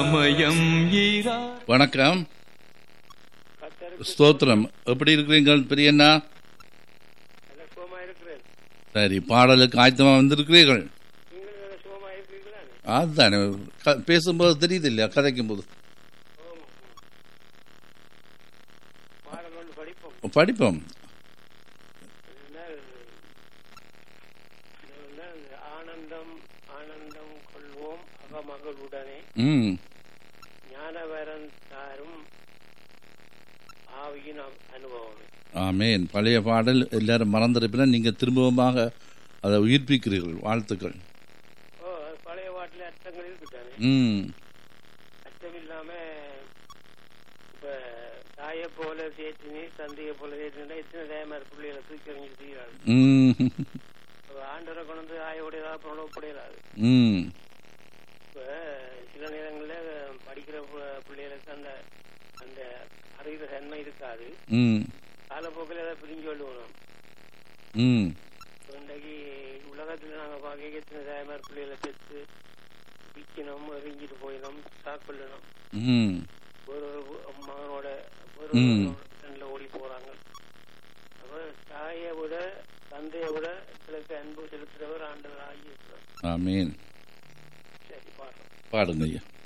மயம் ஈரா வணக்கம் ஸ்தோத்திரம் எப்படி இருக்கிறீர்கள் பெரியண்ணா சுகமா இருக்கிறேன் சரி பாடலுக்கு ஆயத்தமாக வந்திருக்கிறீர்கள் நீங்களும் நல்ல சுகமா இருக்கிறீங்களா அதுதானே க- பேசும்போது தெரியுது இல்லையா கதைக்கும் போது பாடம் ஒன்று படிப்போம் படிப்போம் அதனால் அதனால் ஆனந்தம் ஆனந்தம் கொள்வோம் அகமகளுடனே ம் ஞானவரன் தாரும் ஆவியின் அ- அனுபவமே ஆமேன் பழைய பாடல் எல்லாரும் மறந்திருப்பினா நீங்கள் திரும்பவுமாக அதை உயிர்ப்பிக்கிறீர்கள் வாழ்த்துக்கள் ஓ அது பழைய பாட்டில் அர்த்தங்கள் இருக்குதானே ம் அர்த்தம் இல்லாம இப்ப தாயை போல சேர்த்துனே தந்தையை போல சேர்த்துனா எத்தனை தயமார் பிள்ளைகளை தூக்கி எறிஞ்சு தீராது ம் ஆண்டரை கொண்டு வந்து ஆயோடையதா புடையலாது ம் இப்ப சில நேரங்கள்ல படிக்கிற பு- பிள்ளைகளுக்கு அந்த அந்த அறிகிற தன்மை இருக்காது ம் காலப்போக்கில் அதை பிரிஞ்சு கொள்ளுவோம் ம் இன்றைக்கு உலகத்துல நாங்க பார்க்க எத்தனை தயமார் பிள்ளைகளை பெற்று விற்கணும் எரிஞ்சிட்டு போயிடும் சாக்கொள்ளணும் ம் ஒரு ஒரு மகனோட ஒரு ம். ரெண்டுல ஓடி போறாங்க அப்ப தாயை விட தந்தையை விட எங்களுக்கு அன்பு செலுத்துறவர் ஆண்டவர் ஆகியிருக்கிறார் ஆமேன் சரி பாடுறோம் பாடுங்க ஐயா